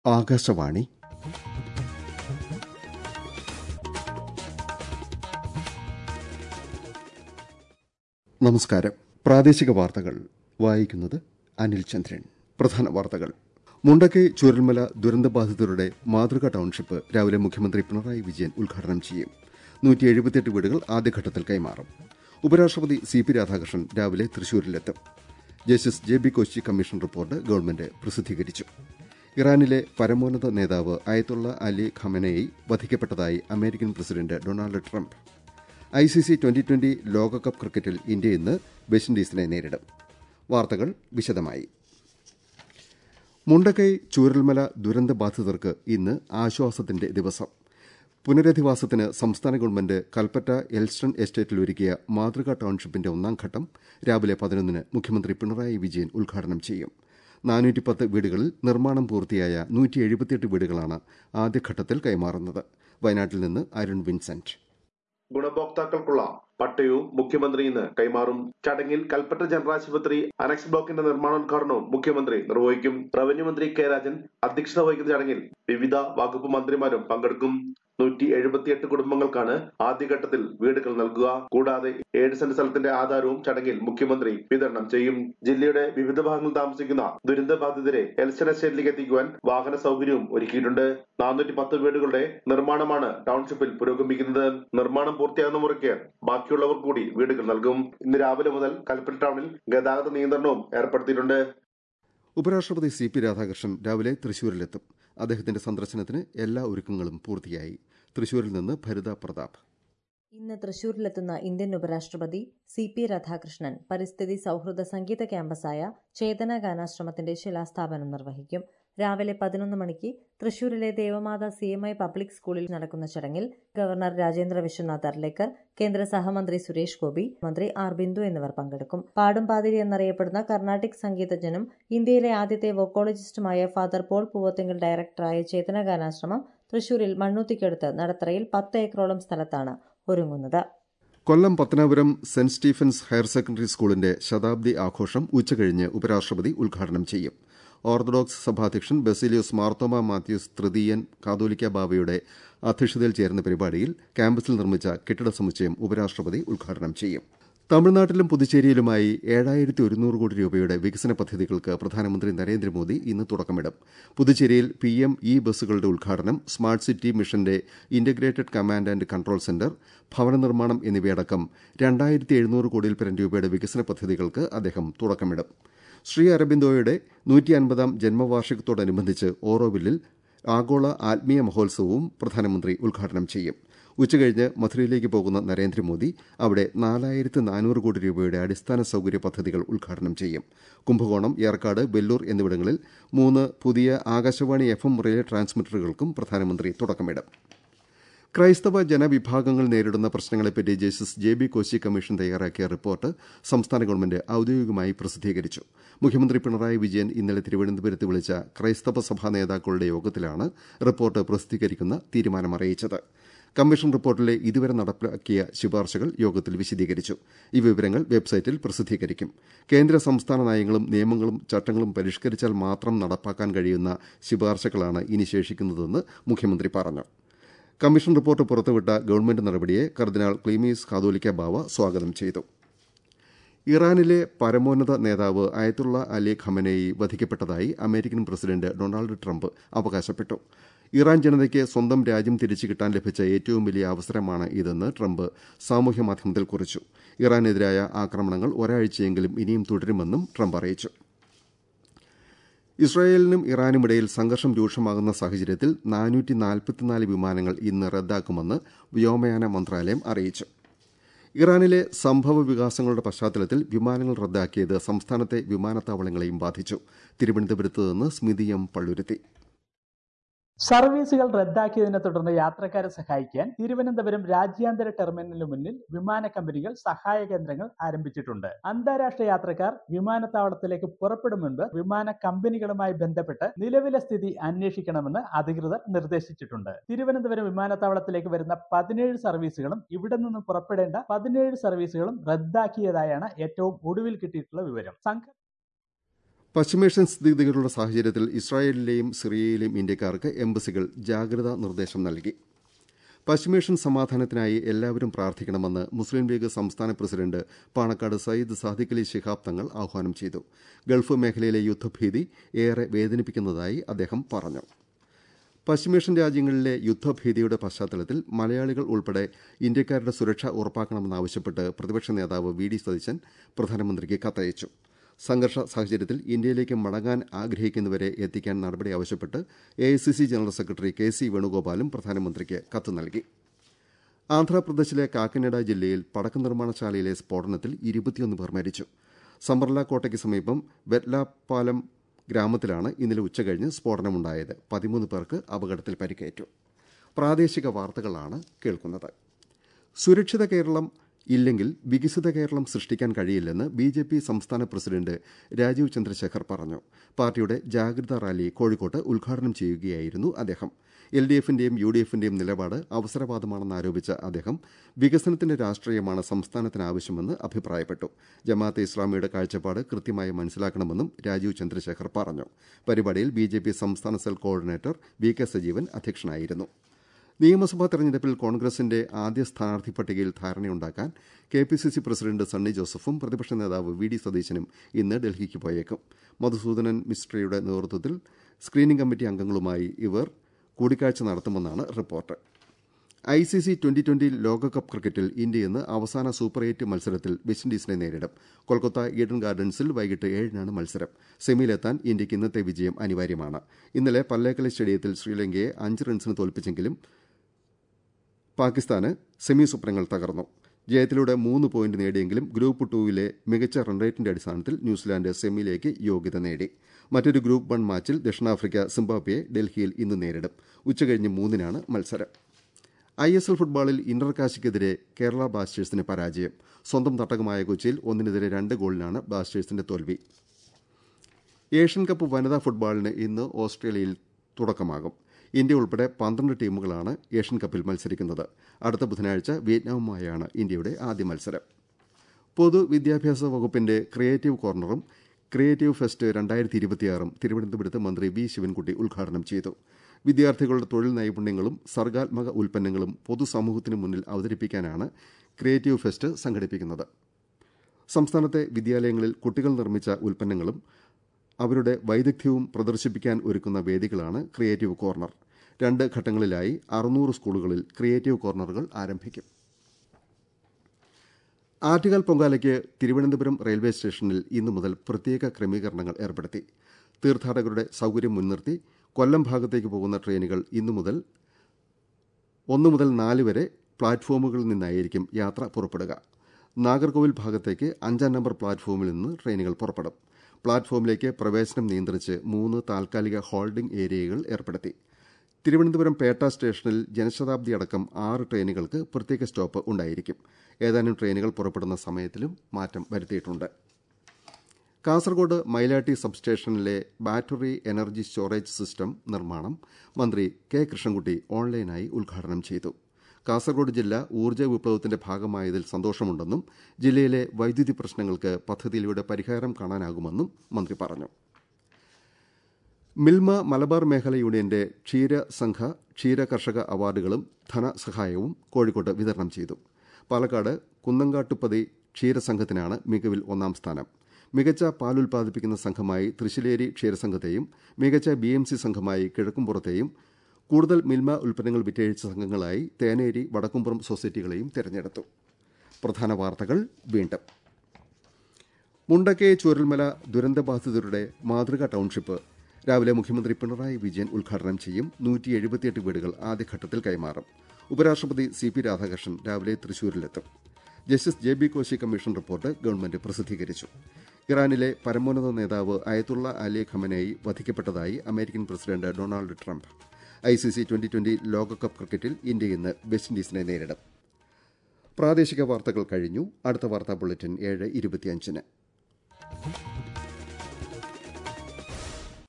ആകാശവാണി നമസ്കാരം പ്രാദേശിക വാർത്തകൾ വായിക്കുന്നത് അനിൽ ചന്ദ്രൻ പ്രധാന വാർത്തകൾ മുണ്ടക്കൈ ചുരൽമല ദുരന്തബാധിതരുടെ മാതൃകാ ടൌൺഷിപ്പ് രാവിലെ മുഖ്യമന്ത്രി പിണറായി വിജയൻ ഉദ്ഘാടനം ചെയ്യും നൂറ്റി എഴുപത്തിയെട്ട് വീടുകൾ ആദ്യഘട്ടത്തിൽ കൈമാറും ഉപരാഷ്ട്രപതി സി പി രാധാകൃഷ്ണൻ രാവിലെ തൃശൂരിലെത്തും justice J B Koshy commission report government പ്രസിദ്ധീകരിച്ചു ഇറാനിലെ പരമോന്നത നേതാവ് അയത്തുള്ള അലി ഖമനയി വധിക്കപ്പെട്ടതായി American president Donald Trump I C C twenty twenty ലോകകപ്പ് ക്രിക്കറ്റിൽ ഇന്ത്യ ഇന്ന് വെസ്റ്റിൻഡീസിനെ നേരിടും വാർത്തകൾ വിശദമായി മുണ്ടക്കൈ ചൂരൽമല ദുരന്തബാധിതർക്ക് ഇന്ന് ആശ്വാസത്തിന്റെ ദിവസം പുനരധിവാസത്തിന് സംസ്ഥാന ഗവൺമെന്റ് കൽപ്പറ്റ എൽസ്റ്റൺ എസ്റ്റേറ്റിൽ ഒരുക്കിയ മാതൃകാ ടൌൺഷിപ്പിന്റെ ഒന്നാം ഘട്ടം രാവിലെ പതിനൊന്നിന് മുഖ്യമന്ത്രി പിണറായി വിജയൻ ഉദ്ഘാടനം ചെയ്യും നാനൂറ്റിപ്പത്ത് വീടുകളിൽ നിർമ്മാണം പൂർത്തിയായ നൂറ്റി എഴുപത്തിയെട്ട് വീടുകളാണ് ആദ്യഘട്ടത്തിൽ കൈമാറുന്നത് വയനാട്ടിൽ നിന്ന് അരുൺ വിൻസെന്റ് ഗുണഭോക്താക്കൾക്കുള്ള പട്ടയവും മുഖ്യമന്ത്രി ഇന്ന് കൈമാറും ചടങ്ങിൽ കൽപ്പറ്റ ജനറൽ ആശുപത്രി അനക്സ് ബ്ലോക്കിന്റെ നിർമ്മാണോദ്ഘാടനവും മുഖ്യമന്ത്രി നിർവഹിക്കും റവന്യൂ മന്ത്രി കെ രാജൻ അധ്യക്ഷത വഹിക്കുന്ന ചടങ്ങിൽ വിവിധ വകുപ്പ് മന്ത്രിമാരും പങ്കെടുക്കും നൂറ്റി എഴുപത്തിയെട്ട് കുടുംബങ്ങൾക്കാണ് ആദ്യഘട്ടത്തിൽ വീടുകൾ നൽകുക കൂടാതെ ഏഴ് സെന്റ് സ്ഥലത്തിന്റെ ആധാരവും ചടങ്ങിൽ മുഖ്യമന്ത്രി വിതരണം ചെയ്യും ജില്ലയുടെ വിവിധ ഭാഗങ്ങളിൽ താമസിക്കുന്ന ദുരന്തബാധിതരെ എൽസ്റ്റൺ എസ്റ്റേറ്റിലേക്ക് എത്തിക്കുവാൻ വാഹന സൗകര്യവും ഒരുക്കിയിട്ടുണ്ട് നാനൂറ്റി പത്ത് വീടുകളുടെ നിർമ്മാണമാണ് ടൗൺഷിപ്പിൽ പുരോഗമിക്കുന്നത് നിർമ്മാണം പൂർത്തിയാകുന്ന മുറയ്ക്ക് ബാക്കിയുള്ളവർ കൂടി വീടുകൾ നൽകും ഇന്ന് രാവിലെ മുതൽ കൽപ്പറ്റ ടൗണിൽ ഗതാഗത നിയന്ത്രണവും ഏർപ്പെടുത്തിയിട്ടുണ്ട് ഉപരാഷ്ട്രപതി സി പി രാധാകൃഷ്ണൻ രാവിലെ തൃശൂരിലെത്തും അദ്ദേഹത്തിന്റെ സന്ദർശനത്തിന് എല്ലാ ഒരുക്കങ്ങളും പൂർത്തിയായി തൃശൂരിൽ നിന്ന് ഭരിത പ്രതാപ് ഇന്ന് തൃശൂരിലെത്തുന്ന ഇന്ത്യൻ ഉപരാഷ്ട്രപതി സി പി രാധാകൃഷ്ണൻ പരിസ്ഥിതി സൗഹൃദ സംഗീത ക്യാമ്പസായ ചേതന ഗാനാശ്രമത്തിന്റെ ശിലാസ്ഥാപനം നിർവഹിക്കും രാവിലെ പതിനൊന്ന് മണിക്ക് തൃശൂരിലെ Devamatha C M I public സ്കൂളിൽ നടക്കുന്ന ചടങ്ങിൽ ഗവർണർ രാജേന്ദ്ര വിശ്വനാഥ് അർലേക്കർ കേന്ദ്ര സഹമന്ത്രി സുരേഷ് ഗോപി മന്ത്രി ആർ ബിന്ദു എന്നിവർ പങ്കെടുക്കും പാടും പാതിരി എന്നറിയപ്പെടുന്ന കർണാട്ടിക് സംഗീതജ്ഞനും ഇന്ത്യയിലെ ആദ്യത്തെ വോക്കോളജിസ്റ്റുമായ ഫാദർ പോൾ പൂവത്തിങ്കൽ ഡയറക്ടറായ ചേതന ഗാനാശ്രമം തൃശൂരിൽ മണ്ണുത്തിക്കടുത്ത് നടത്തറയിൽ പത്ത് ഏക്കറോളം സ്ഥലത്താണ് ഒരുങ്ങുന്നത് Kollam Pathanapuram saint Stephen's higher secondary സ്കൂളിന്റെ ശതാബ്ദി ആഘോഷം ഉച്ചകഴിഞ്ഞ് ഉപരാഷ്ട്രപതി ഉദ്ഘാടനം ചെയ്യും ഓർത്തഡോക്സ് സഭാധ്യക്ഷൻ ബെസിലിയോസ് മാർത്തോമ മാത്യൂസ് തൃതീയൻ കാതോലിക്ക ബാവയുടെ അധ്യക്ഷതയിൽ ചേരുന്ന പരിപാടിയിൽ ക്യാമ്പസിൽ നിർമ്മിച്ച കെട്ടിട സമുച്ചയം ഉപരാഷ്ട്രപതി ഉദ്ഘാടനം ചെയ്യും തമിഴ്നാട്ടിലും പുതുച്ചേരിയിലുമായി ഏഴായിരത്തി ഒരുന്നൂറ് കോടി രൂപയുടെ വികസന പദ്ധതികൾക്ക് പ്രധാനമന്ത്രി നരേന്ദ്രമോദി ഇന്ന് തുടക്കമിടും പുതുച്ചേരിയിൽ പി എം ഇ ബസ്സുകളുടെ ഉദ്ഘാടനം സ്മാർട്ട് സിറ്റി മിഷന്റെ integrated command and control centre ഭവന നിർമ്മാണം എന്നിവയടക്കം രണ്ടായിരത്തി എഴുന്നൂറ് കോടിയിൽ പരം രൂപയുടെ വികസന പദ്ധതികൾക്ക് അദ്ദേഹം തുടക്കമിടും ശ്രീ അരബിന്ദോയുടെ നൂറ്റി അൻപതാം ജന്മവാർഷികത്തോടനുബന്ധിച്ച് ഓറോവില്ലിൽ ആഗോള ആത്മീയ മഹോത്സവവും പ്രധാനമന്ത്രി ഉദ്ഘാടനം ചെയ്യും ഉച്ചകഴിഞ്ഞ് മധുരയിലേക്ക് പോകുന്ന നരേന്ദ്രമോദി അവിടെ നാലായിരത്തി നാനൂറ് കോടി രൂപയുടെ അടിസ്ഥാന സൌകര്യ പദ്ധതികൾ ഉദ്ഘാടനം ചെയ്യും കുംഭകോണം ഏർക്കാട് വെല്ലൂർ എന്നിവിടങ്ങളിൽ മൂന്ന് പുതിയ ആകാശവാണി എഫ് എം റിലേ ട്രാൻസ്മിറ്ററുകൾക്കും പ്രധാനമന്ത്രി തുടക്കമിടും ക്രൈസ്തവ ജനവിഭാഗങ്ങൾ നേരിടുന്ന പ്രശ്നങ്ങളെപ്പറ്റി justice J B Koshy commission തയ്യാറാക്കിയ റിപ്പോർട്ട് സംസ്ഥാന ഗവൺമെന്റ് ഔദ്യോഗികമായി പ്രസിദ്ധീകരിച്ചു മുഖ്യമന്ത്രി പിണറായി വിജയൻ ഇന്നലെ തിരുവനന്തപുരത്ത് വിളിച്ച ക്രൈസ്തവ സഭാ നേതാക്കളുടെ യോഗത്തിലാണ് റിപ്പോർട്ട് പ്രസിദ്ധീകരിക്കുന്ന തീരുമാനമറിയിച്ചത് കമ്മീഷൻ റിപ്പോർട്ടിലെ ഇതുവരെ നടപ്പാക്കിയ ശുപാർശകൾ യോഗത്തിൽ വിശദീകരിച്ചു ഈ വിവരങ്ങൾ വെബ്സൈറ്റിൽ പ്രസിദ്ധീകരിക്കും കേന്ദ്ര സംസ്ഥാന നയങ്ങളും നിയമങ്ങളും ചട്ടങ്ങളും പരിഷ്കരിച്ചാൽ മാത്രം നടപ്പാക്കാൻ കഴിയുന്ന ശുപാർശകളാണ് ഇനി ശേഷിക്കുന്നതെന്ന് മുഖ്യമന്ത്രി പറഞ്ഞു കമ്മീഷൻ റിപ്പോർട്ട് പുറത്തുവിട്ട ഗവൺമെന്റ് നടപടിയെ കർദിനാൾ ക്ലീമീസ് കാതോലിക്ക ബാവ സ്വാഗതം ചെയ്തു ഇറാനിലെ പരമോന്നത നേതാവ് അയത്തുള്ള അലി ഖമനയി വധിക്കപ്പെട്ടതായി അമേരിക്കൻ പ്രസിഡന്റ് ഡൊണാൾഡ് ട്രംപ് അവകാശപ്പെട്ടു ഇറാൻ ജനതയ്ക്ക് സ്വന്തം രാജ്യം തിരിച്ചു കിട്ടാൻ ലഭിച്ച ഏറ്റവും വലിയ അവസരമാണ് ഇതെന്ന് ട്രംപ് സാമൂഹ്യ മാധ്യമത്തിൽ കുറിച്ചു ഇറാനെതിരായ ആക്രമണങ്ങൾ ഒരാഴ്ചയെങ്കിലും ഇനിയും തുടരുമെന്നും ട്രംപ് അറിയിച്ചു ഇസ്രായേലിനും ഇറാനുമിടയിൽ സംഘർഷം രൂക്ഷമാകുന്ന സാഹചര്യത്തിൽ നാനൂറ്റി നാൽപ്പത്തിനാല് വിമാനങ്ങൾ ഇന്ന് റദ്ദാക്കുമെന്ന് വ്യോമയാന മന്ത്രാലയം അറിയിച്ചു ഇറാനിലെ സംഭവ വികാസങ്ങളുടെ പശ്ചാത്തലത്തിൽ വിമാനങ്ങൾ റദ്ദാക്കിയത് സംസ്ഥാനത്തെ വിമാനത്താവളങ്ങളെയും ബാധിച്ചു തിരുവനന്തപുരത്ത് നിന്ന് സ്മിതി എം പള്ളുരുത്തി സർവീസുകൾ റദ്ദാക്കിയതിനെ തുടർന്ന് യാത്രക്കാരെ സഹായിക്കാൻ തിരുവനന്തപുരം രാജ്യാന്തര ടെർമിനലിന് മുന്നിൽ വിമാന കമ്പനികൾ സഹായ കേന്ദ്രങ്ങൾ ആരംഭിച്ചിട്ടുണ്ട് അന്താരാഷ്ട്ര യാത്രക്കാർ വിമാനത്താവളത്തിലേക്ക് പുറപ്പെടും മുൻപ് വിമാന കമ്പനികളുമായി ബന്ധപ്പെട്ട് നിലവിലെ സ്ഥിതി അന്വേഷിക്കണമെന്ന് അധികൃതർ നിർദ്ദേശിച്ചിട്ടുണ്ട് തിരുവനന്തപുരം വിമാനത്താവളത്തിലേക്ക് വരുന്ന പതിനേഴ് സർവീസുകളും ഇവിടെ നിന്ന് പുറപ്പെടേണ്ട പതിനേഴ് സർവീസുകളും റദ്ദാക്കിയതായാണ് ഏറ്റവും ഒടുവിൽ കിട്ടിയിട്ടുള്ള വിവരം സംഘ പശ്ചിമേഷ്യൻ സ്ഥിതിഗതികളുടെ സാഹചര്യത്തിൽ ഇസ്രായേലിലെയും സിറിയയിലെയും ഇന്ത്യക്കാർക്ക് എംബസികൾ ജാഗ്രതാ നിർദ്ദേശം നൽകി പശ്ചിമേഷ്യൻ സമാധാനത്തിനായി എല്ലാവരും പ്രാർത്ഥിക്കണമെന്ന് മുസ്ലിം ലീഗ് സംസ്ഥാന പ്രസിഡന്റ് പാണക്കാട് സയ്യിദ് സാദിഖ് അലി ശിഹാബ് തങ്ങൾ ആഹ്വാനം ചെയ്തു ഗൾഫ് മേഖലയിലെ യുദ്ധഭീതി ഏറെ വേദനിപ്പിക്കുന്നതായി അദ്ദേഹം പറഞ്ഞു പശ്ചിമേഷ്യൻ രാജ്യങ്ങളിലെ യുദ്ധഭീതിയുടെ പശ്ചാത്തലത്തിൽ മലയാളികൾ ഉൾപ്പെടെ ഇന്ത്യക്കാരുടെ സുരക്ഷ ഉറപ്പാക്കണമെന്നാവശ്യപ്പെട്ട് പ്രതിപക്ഷ നേതാവ് വി ഡി സതീശൻ പ്രധാനമന്ത്രിക്ക് കത്തയച്ചു സംഘർഷ സാഹചര്യത്തിൽ ഇന്ത്യയിലേക്ക് മടങ്ങാൻ ആഗ്രഹിക്കുന്നവരെ എത്തിക്കാൻ നടപടി ആവശ്യപ്പെട്ട് A general secretary K C വേണുഗോപാലും പ്രധാനമന്ത്രിക്ക് കത്ത് നൽകി ആന്ധ്രാപ്രദേശിലെ കാക്കനഡ ജില്ലയിൽ പടക്ക നിർമ്മാണശാലയിലെ സ്ഫോടനത്തിൽ ഇരുപത്തിയൊന്ന് പേർ മരിച്ചു സമ്പർല കോട്ടയ്ക്ക് സമീപം വെറ്റ്ലാപ്പാലം ഗ്രാമത്തിലാണ് ഇന്നലെ ഉച്ചകഴിഞ്ഞ് സ്ഫോടനമുണ്ടായത് പതിമൂന്ന് പേർക്ക് അപകടത്തിൽ പരിക്കേറ്റു പ്രാദേശിക വാർത്തകളാണ് കേൾക്കുന്നത് സുരക്ഷിത കേരളം ഇല്ലെങ്കിൽ വികസിത കേരളം സൃഷ്ടിക്കാൻ കഴിയില്ലെന്ന് ബി ജെ പി സംസ്ഥാന പ്രസിഡന്റ് രാജീവ് ചന്ദ്രശേഖർ പറഞ്ഞു പാർട്ടിയുടെ ജാഗ്രതാ റാലി കോഴിക്കോട്ട് ഉദ്ഘാടനം ചെയ്യുകയായിരുന്നു അദ്ദേഹം എൽ ഡി എഫിന്റെയും യു ഡി എഫിന്റെയും നിലപാട് അവസരവാദമാണെന്ന് ആരോപിച്ച അദ്ദേഹം വികസനത്തിന്റെ രാഷ്ട്രീയമാണ് സംസ്ഥാനത്തിന് ആവശ്യമെന്ന് അഭിപ്രായപ്പെട്ടു ജമാഅത്തെ ഇസ്ലാമിയുടെ കാഴ്ചപ്പാട് കൃത്യമായി മനസ്സിലാക്കണമെന്നും രാജീവ് ചന്ദ്രശേഖർ പറഞ്ഞു പരിപാടിയിൽ ബി ജെ പി സംസ്ഥാന cell coordinator V K Sajeevan അധ്യക്ഷനായിരുന്നു നിയമസഭാ തെരഞ്ഞെടുപ്പിൽ കോൺഗ്രസിന്റെ ആദ്യ സ്ഥാനാർത്ഥി പട്ടികയിൽ ധാരണയുണ്ടാക്കാൻ K P C C president Sunny ജോസഫും പ്രതിപക്ഷ നേതാവ് വി ഡി സതീശനും ഇന്ന് ഡൽഹിക്ക് പോയേക്കും മധുസൂദനൻ മിസ്ട്രിയുടെ നേതൃത്വത്തിൽ സ്ക്രീനിംഗ് കമ്മിറ്റി അംഗങ്ങളുമായി ഇവർ കൂടിക്കാഴ്ച നടത്തുമെന്നാണ് report I C C twenty twenty ലോകകപ്പ് ക്രിക്കറ്റിൽ ഇന്ത്യ ഇന്ന് അവസാന സൂപ്പർ എയ്റ്റ് മത്സരത്തിൽ വെസ്റ്റിൻഡീസിനെ നേരിടും കൊൽക്കത്ത ഈഡൻ ഗാർഡൻസിൽ വൈകിട്ട് ഏഴിനാണ് മത്സരം സെമിയിലെത്താൻ ഇന്ത്യയ്ക്ക് ഇന്നത്തെ വിജയം അനിവാര്യമാണ് ഇന്നലെ പല്ലേക്കല സ്റ്റേഡിയത്തിൽ ശ്രീലങ്കയെ അഞ്ച് റൺസിന് തോൽപ്പിച്ചെങ്കിലും പാകിസ്ഥാന് സെമി സ്വപ്നങ്ങൾ തകർന്നു ജയത്തിലൂടെ മൂന്ന് പോയിന്റ് നേടിയെങ്കിലും ഗ്രൂപ്പ് ടൂവിലെ മികച്ച റൺറേറ്റിന്റെ അടിസ്ഥാനത്തിൽ ന്യൂസിലാന്റ് സെമിയിലേക്ക് യോഗ്യത നേടി മറ്റൊരു ഗ്രൂപ്പ് വൺ മാച്ചിൽ ദക്ഷിണാഫ്രിക്ക സിംബാബ്വെയെ ഡൽഹിയിൽ ഇന്ന് നേരിടും ഉച്ചകഴിഞ്ഞ് മൂന്നിനാണ് മത്സരം ഐ എസ് എൽ ഫുട്ബോളിൽ ഇന്റർകാശിക്കെതിരെ കേരള ബ്ലാസ്റ്റേഴ്സിന് പരാജയം സ്വന്തം തട്ടകമായ കൊച്ചിയിൽ ഒന്നിനെതിരെ രണ്ട് ഗോളിനാണ് ബ്ലാസ്റ്റേഴ്സിന്റെ തോൽവി ഏഷ്യൻ കപ്പ് വനിതാ ഫുട്ബോളിന് ഇന്ന് ഓസ്ട്രേലിയയിൽ തുടക്കമാകും ഇന്ത്യ ഉൾപ്പെടെ പന്ത്രണ്ട് ടീമുകളാണ് ഏഷ്യൻ കപ്പിൽ മത്സരിക്കുന്നത് അടുത്ത ബുധനാഴ്ച വിയറ്റ്നാമുമായാണ് ഇന്ത്യയുടെ ആദ്യ മത്സരം പൊതുവിദ്യാഭ്യാസ വകുപ്പിന്റെ ക്രിയേറ്റീവ് കോർണറും ക്രിയേറ്റീവ് ഫെസ്റ്റ് രണ്ടായിരത്തി ഇരുപത്തിയാറും തിരുവനന്തപുരത്ത് മന്ത്രി വി ശിവൻകുട്ടി ഉദ്ഘാടനം ചെയ്തു വിദ്യാർത്ഥികളുടെ തൊഴിൽ നൈപുണ്യങ്ങളും സർഗാത്മക ഉൽപ്പന്നങ്ങളും പൊതുസമൂഹത്തിന് മുന്നിൽ അവതരിപ്പിക്കാനാണ് ക്രിയേറ്റീവ് ഫെസ്റ്റ് സംഘടിപ്പിക്കുന്നത് സംസ്ഥാനത്തെ വിദ്യാലയങ്ങളിൽ കുട്ടികൾ നിർമ്മിച്ച ഉൽപ്പന്നങ്ങളും അവരുടെ വൈദഗ്ധ്യവും പ്രദർശിപ്പിക്കാൻ ഒരുക്കുന്ന വേദികളാണ് ക്രിയേറ്റീവ് കോർണർ രണ്ട് ഘട്ടങ്ങളിലായി അറുന്നൂറ് സ്കൂളുകളിൽ ക്രിയേറ്റീവ് കോർണറുകൾ ആരംഭിക്കും ആറ്റുകാൽ പൊങ്കാലയ്ക്ക് തിരുവനന്തപുരം റെയിൽവേ സ്റ്റേഷനിൽ ഇന്നു മുതൽ പ്രത്യേക ക്രമീകരണങ്ങൾ ഏർപ്പെടുത്തി തീർത്ഥാടകരുടെ സൌകര്യം മുൻനിർത്തി കൊല്ലം ഭാഗത്തേക്ക് പോകുന്ന ട്രെയിനുകൾ ഇന്നു മുതൽ ഒന്ന് മുതൽ നാല് വരെ പ്ലാറ്റ്ഫോമുകളിൽ നിന്നായിരിക്കും യാത്ര പുറപ്പെടുക നാഗർകോവിൽ ഭാഗത്തേക്ക് അഞ്ചാം നമ്പർ പ്ലാറ്റ്ഫോമിൽ നിന്ന് ട്രെയിനുകൾ പുറപ്പെടും പ്ലാറ്റ്ഫോമിലേക്ക് പ്രവേശനം നിയന്ത്രിച്ച് മൂന്ന് താൽക്കാലിക ഹോൾഡിംഗ് ഏരിയകൾ ഏർപ്പെടുത്തി തിരുവനന്തപുരം പേട്ട സ്റ്റേഷനിൽ ജനശതാബ്ദി അടക്കം ആറ് ട്രെയിനുകൾക്ക് പ്രത്യേക സ്റ്റോപ്പ് ഉണ്ടായിരിക്കും ഏതാനും ട്രെയിനുകൾ പുറപ്പെടുന്ന സമയത്തിലും മാറ്റം വരുത്തിയിട്ടുണ്ട് കാസർഗോഡ് മൈലാട്ടി സബ്സ്റ്റേഷനിലെ ബാറ്ററി എനർജി സ്റ്റോറേജ് സിസ്റ്റം നിർമ്മാണം മന്ത്രി കെ കൃഷ്ണൻകുട്ടി ഓൺലൈനായി ഉദ്ഘാടനം ചെയ്തു കാസർഗോഡ് ജില്ല ഊർജ്ജ വിപ്ലവത്തിന്റെ ഭാഗമായതിൽ സന്തോഷമുണ്ടെന്നും ജില്ലയിലെ വൈദ്യുതി പ്രശ്നങ്ങൾക്ക് പദ്ധതിയിലൂടെ പരിഹാരം കാണാനാകുമെന്നും മന്ത്രി പറഞ്ഞു മിൽമ മലബാർ മേഖല യൂണിയന്റെ ക്ഷീരസംഘ ക്ഷീര കർഷക അവാർഡുകളും ധനസഹായവും കോഴിക്കോട്ട് വിതരണം ചെയ്തു പാലക്കാട് കുന്നങ്കാട്ടുപതി ക്ഷീരസംഘത്തിനാണ് മികവിൽ ഒന്നാം സ്ഥാനം മികച്ച പാൽ ഉൽപ്പാദിപ്പിക്കുന്ന സംഘമായി തൃശ്ശിലേരി ക്ഷീരസംഘത്തെയും മികച്ച ബി എം സി സംഘമായി കിഴക്കുംപുറത്തെയും കൂടുതൽ മിൽമ ഉൽപ്പന്നങ്ങൾ വിറ്റഴിച്ച സംഘങ്ങളായി തേനേരി വടക്കുംപുറം സൊസൈറ്റികളെയും തെരഞ്ഞെടുത്തു പ്രധാന വാർത്തകൾ വീണ്ടും മുണ്ടക്കൈ ചൂരൽമല ദുരന്തബാധിതരുടെ മാതൃകാ ടൌൺഷിപ്പ് രാവിലെ മുഖ്യമന്ത്രി പിണറായി വിജയൻ ഉദ്ഘാടനം ചെയ്യും നൂറ്റി എഴുപത്തിയെട്ട് വീടുകൾ ആദ്യഘട്ടത്തിൽ കൈമാറും ഉപരാഷ്ട്രപതി സി പി രാധാകൃഷ്ണൻ രാവിലെ തൃശൂരിലെത്തും justice J B Koshy commission report government പ്രസിദ്ധീകരിച്ചു ഇറാനിലെ പരമോന്നത നേതാവ് അയത്തുള്ള അലി ഖമനേയി വധിക്കപ്പെട്ടതായി American president Donald Trump I C C twenty twenty ലോകകപ്പ് ക്രിക്കറ്റിൽ ഇന്ത്യ ഇന്ന് വെസ്റ്റിൻഡീസിനെ നേരിടും പ്രാദേശിക വാർത്തകൾ കഴിഞ്ഞു അടുത്ത വാർത്താ ബുള്ളറ്റിൻ ഏഴ് ഇരുപത്തിയഞ്ചിന്